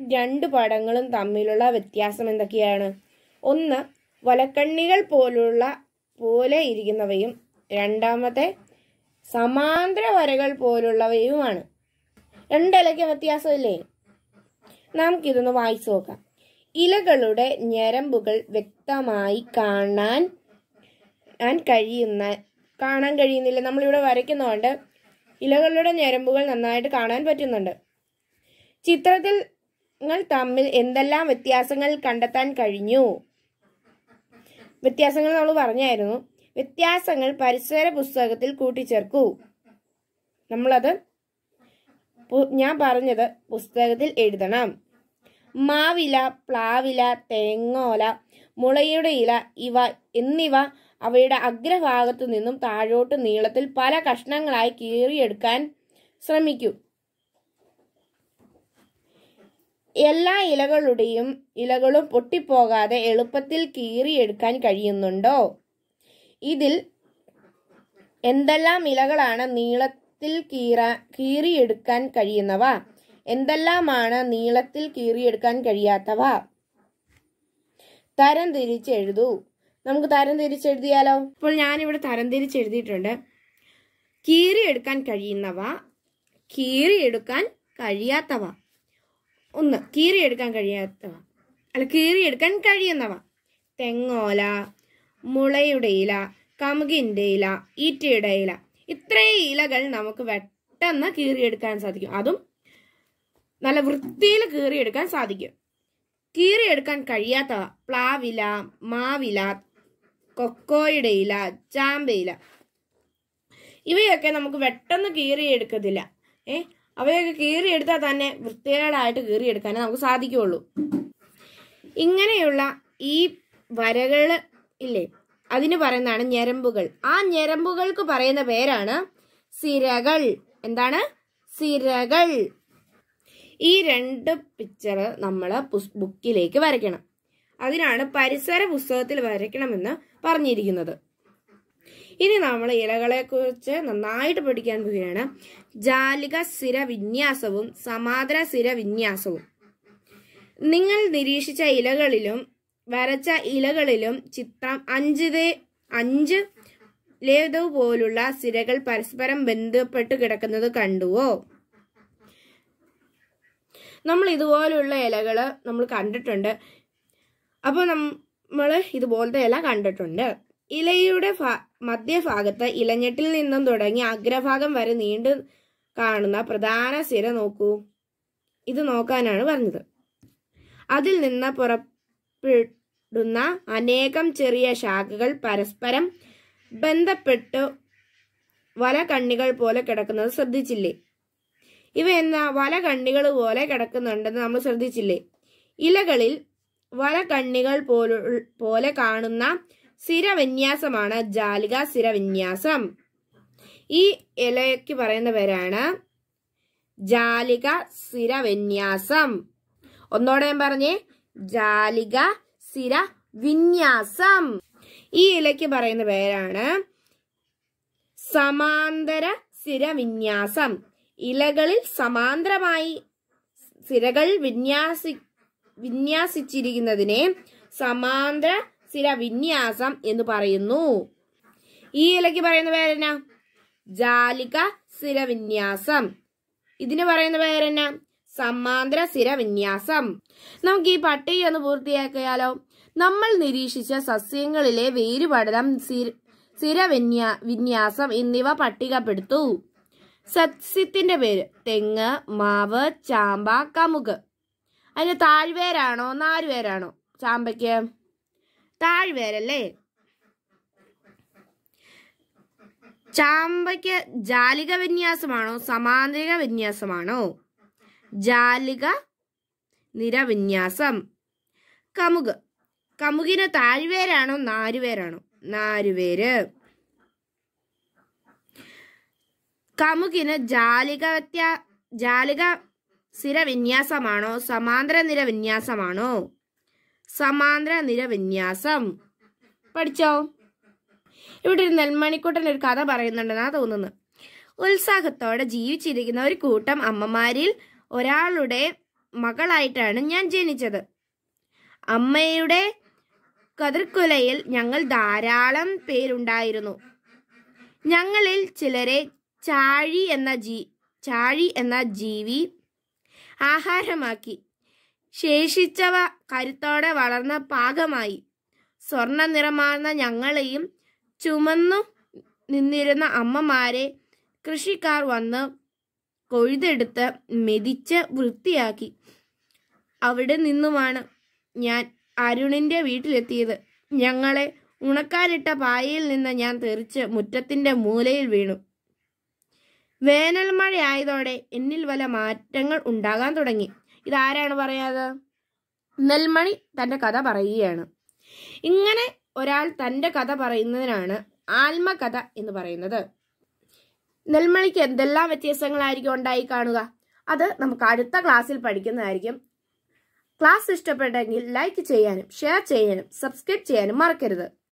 രണ്ട് പടങ്ങളും തമ്മിലുള്ള വ്യത്യാസം എന്തൊക്കെയാണ് ഒന്ന് വലക്കണ്ണികൾ പോലുള്ള പോലെ ഇരിക്കുന്നവയും രണ്ടാമത്തെ സമാന്തര വരകൾ പോലുള്ളവയുമാണ് രണ്ടിലയ്ക്ക് വ്യത്യാസമില്ലേ നമുക്കിതൊന്ന് വായിച്ചു നോക്കാം ഇലകളുടെ ഞരമ്പുകൾ വ്യക്തമായി കാണാൻ ഞാൻ കഴിയുന്ന കാണാൻ കഴിയുന്നില്ല നമ്മളിവിടെ വരയ്ക്കുന്നതുകൊണ്ട് ഇലകളുടെ ഞരമ്പുകൾ നന്നായിട്ട് കാണാൻ പറ്റുന്നുണ്ട് ചിത്രത്തിൽ ങ്ങൾ തമ്മിൽ എന്തെല്ലാം വ്യത്യാസങ്ങൾ കണ്ടെത്താൻ കഴിഞ്ഞു വ്യത്യാസങ്ങൾ നമ്മൾ പറഞ്ഞായിരുന്നു വ്യത്യാസങ്ങൾ പരിസര പുസ്തകത്തിൽ കൂട്ടിച്ചേർക്കൂ നമ്മളത് പു- ഞാൻ പറഞ്ഞത് പുസ്തകത്തിൽ എഴുതണം മാവില പ്ലാവില തേങ്ങോല മുളയുടെ ഇല ഇവ എന്നിവ അവയുടെ അഗ്രഭാഗത്തു നിന്നും താഴോട്ട് നീളത്തിൽ പല കഷ്ണങ്ങളായി കീറിയെടുക്കാൻ ശ്രമിക്കൂ എല്ലാ ഇലകളുടെയും ഇലകളും പൊട്ടിപ്പോകാതെ എളുപ്പത്തിൽ കീറിയെടുക്കാൻ കഴിയുന്നുണ്ടോ ഇതിൽ എന്തെല്ലാം ഇലകളാണ് നീളത്തിൽ കീറ കീറിയെടുക്കാൻ കഴിയുന്നവ എന്തെല്ലാമാണ് നീളത്തിൽ കീറിയെടുക്കാൻ കഴിയാത്തവ തരം തിരിച്ചെഴുതൂ നമുക്ക് തരം തിരിച്ചെഴുതിയാലോ ഇപ്പോൾ ഞാനിവിടെ തരം തിരിച്ചെഴുതിയിട്ടുണ്ട് കീറിയെടുക്കാൻ കഴിയുന്നവ കീറിയെടുക്കാൻ കഴിയാത്തവ ഒന്ന് കീറിയെടുക്കാൻ കഴിയാത്തവ അല്ല കീറിയെടുക്കാൻ കഴിയുന്നവ തെങ്ങോല മുളയുടെ ഇല കമുകിന്റെ ഇല ഈറ്റയുടെ ഇല ഇത്രയും ഇലകൾ നമുക്ക് പെട്ടെന്ന് കീറിയെടുക്കാൻ സാധിക്കും അതും നല്ല വൃത്തിയിൽ കീറിയെടുക്കാൻ സാധിക്കും കീറിയെടുക്കാൻ കഴിയാത്തവ പ്ലാവില മാവില കൊക്കോയുടെ ഇല ചാമ്പയില ഇവയൊക്കെ നമുക്ക് പെട്ടെന്ന് കീറിയെടുക്കത്തില്ല ഏ അവയൊക്കെ കീറിയെടുത്താൽ തന്നെ വൃത്തികേടായിട്ട് കീറിയെടുക്കാനേ നമുക്ക് സാധിക്കുകയുള്ളൂ ഇങ്ങനെയുള്ള ഈ വരകൾ ഇല്ലേ അതിന് പറയുന്നതാണ് ഞരമ്പുകൾ ആ ഞരമ്പുകൾക്ക് പറയുന്ന പേരാണ് സിരകൾ എന്താണ് സിരകൾ ഈ രണ്ട് പിക്ചർ നമ്മൾ ബുക്കിലേക്ക് വരയ്ക്കണം അതിനാണ് പരിസര പുസ്തകത്തിൽ വരയ്ക്കണമെന്ന് പറഞ്ഞിരിക്കുന്നത് ഇനി നമ്മൾ ഇലകളെ കുറിച്ച് നന്നായിട്ട് പഠിക്കാൻ പോവുകയാണ് ജാലിക സ്ഥിര വിന്യാസവും സമാന്തര സ്ഥിര വിന്യാസവും നിങ്ങൾ നിരീക്ഷിച്ച ഇലകളിലും വരച്ച ഇലകളിലും ചിത്രം അഞ്ച് ദേ- അഞ്ച് ലേതു പോലുള്ള സിരകൾ പരസ്പരം ബന്ധപ്പെട്ട് കിടക്കുന്നത് കണ്ടുവോ നമ്മൾ ഇതുപോലുള്ള ഇലകൾ നമ്മൾ കണ്ടിട്ടുണ്ട് അപ്പോൾ നമ്മൾ ഇതുപോലത്തെ ഇല കണ്ടിട്ടുണ്ട് ഇലയുടെ ഭാ- മധ്യഭാഗത്ത് ഇലഞ്ഞെട്ടിൽ നിന്നും തുടങ്ങി അഗ്രഭാഗം വരെ നീണ്ടു കാണുന്ന പ്രധാന സിര നോക്കൂ ഇത് നോക്കാനാണ് പറഞ്ഞത് അതിൽ നിന്ന് പുറപ്പെടുന്ന അനേകം ചെറിയ ശാഖകൾ പരസ്പരം ബന്ധപ്പെട്ട് വല കണ്ണികൾ പോലെ കിടക്കുന്നത് ശ്രദ്ധിച്ചില്ലേ ഇവ എന്ന വല കണ്ണികൾ പോലെ കിടക്കുന്നുണ്ടെന്ന് നമ്മൾ ശ്രദ്ധിച്ചില്ലേ ഇലകളിൽ വല കണ്ണികൾ പോലു പോലെ കാണുന്ന സ്ഥിരവിന്യാസമാണ് ജാലിക സ്ഥിരവിന്യാസം ഈ ഇലയ്ക്ക് പറയുന്ന പേരാണ് ജാലിക സ്ഥിരവിന്യാസം ഒന്നോടെ ഞാൻ പറഞ്ഞേ ജാലിക സ്ഥിര വിന്യാസം ഈ ഇലയ്ക്ക് പറയുന്ന പേരാണ് സമാന്തര സ്ഥിരവിന്യാസം ഇലകളിൽ സമാന്തരമായി സിരകൾ വിന്യാസി വിന്യാസിച്ചിരിക്കുന്നതിനെ സമാന്തര സ്ഥിര വിന്യാസം എന്ന് പറയുന്നു ഈ ഇലയ്ക്ക് പറയുന്ന പേരെന്നാ ജാലിക സ്ഥിര വിന്യാസം ഇതിന് പറയുന്ന പേരെന്നാ സമാന്തര സ്ഥിര വിന്യാസം നമുക്ക് ഈ പട്ടിക ഒന്ന് പൂർത്തിയാക്കിയാലോ നമ്മൾ നിരീക്ഷിച്ച സസ്യങ്ങളിലെ വേരുപടലം സ്ഥിര- സ്ഥിര വിന്യാ വിന്യാസം എന്നിവ പട്ടികപ്പെടുത്തൂ സസ്യത്തിന്റെ പേര് തെങ്ങ് മാവ് ചാമ്പ കമുക് അതിന് താഴ്വേരാണോ നാലുവേരാണോ ചാമ്പയ്ക്ക് താഴ്വേരല്ലേ ചാമ്പയ്ക്ക് ജാലിക വിന്യാസമാണോ സമാന്തരിക വിന്യാസമാണോ ജാലിക നിരവിന്യാസം കമുക് കമുകിന് താഴ്വേരാണോ നാരുവേരാണോ നാരുവേര് കമുകിന് ജാലിക വ്യത്യാ ജാലിക സ്ഥിരവിന്യാസമാണോ സമാന്തര നിരവിന്യാസമാണോ സമാന്തര നിരവിന്യാസം പഠിച്ചോ ഇവിടെ ഒരു നെൽമണിക്കുട്ടൻ ഒരു കഥ പറയുന്നുണ്ടെന്നാ തോന്നുന്നു ഉത്സാഹത്തോടെ ജീവിച്ചിരിക്കുന്ന ഒരു കൂട്ടം അമ്മമാരിൽ ഒരാളുടെ മകളായിട്ടാണ് ഞാൻ ജനിച്ചത് അമ്മയുടെ കതിർക്കുലയിൽ ഞങ്ങൾ ധാരാളം പേരുണ്ടായിരുന്നു ഞങ്ങളിൽ ചിലരെ ചാഴി എന്ന ജീ ചാഴി എന്ന ജീവി ആഹാരമാക്കി ശേഷിച്ചവ കരുത്തോടെ വളർന്ന പാകമായി സ്വർണ്ണ നിറമാർന്ന ഞങ്ങളെയും ചുമന്നു നിന്നിരുന്ന അമ്മമാരെ കൃഷിക്കാർ വന്ന് കൊഴുതെടുത്ത് മെതിച്ച് വൃത്തിയാക്കി അവിടെ നിന്നുമാണ് ഞാൻ അരുണിന്റെ വീട്ടിലെത്തിയത് ഞങ്ങളെ ഉണക്കാനിട്ട പായയിൽ നിന്ന് ഞാൻ തെറിച്ച് മുറ്റത്തിന്റെ മൂലയിൽ വീണു വേനൽ മഴയായതോടെ എന്നിൽ വല്ല മാറ്റങ്ങൾ ഉണ്ടാകാൻ തുടങ്ങി ഇതാരാണ് പറയാത് നെൽമണി തന്റെ കഥ പറയുകയാണ് ഇങ്ങനെ ഒരാൾ തന്റെ കഥ പറയുന്നതിനാണ് ആത്മകഥ എന്ന് പറയുന്നത് നെൽമണിക്ക് എന്തെല്ലാം വ്യത്യാസങ്ങളായിരിക്കും ഉണ്ടായി കാണുക അത് നമുക്ക് അടുത്ത ക്ലാസ്സിൽ പഠിക്കുന്നതായിരിക്കും ക്ലാസ് ഇഷ്ടപ്പെട്ടെങ്കിൽ ലൈക്ക് ചെയ്യാനും ഷെയർ ചെയ്യാനും സബ്സ്ക്രൈബ് ചെയ്യാനും മറക്കരുത്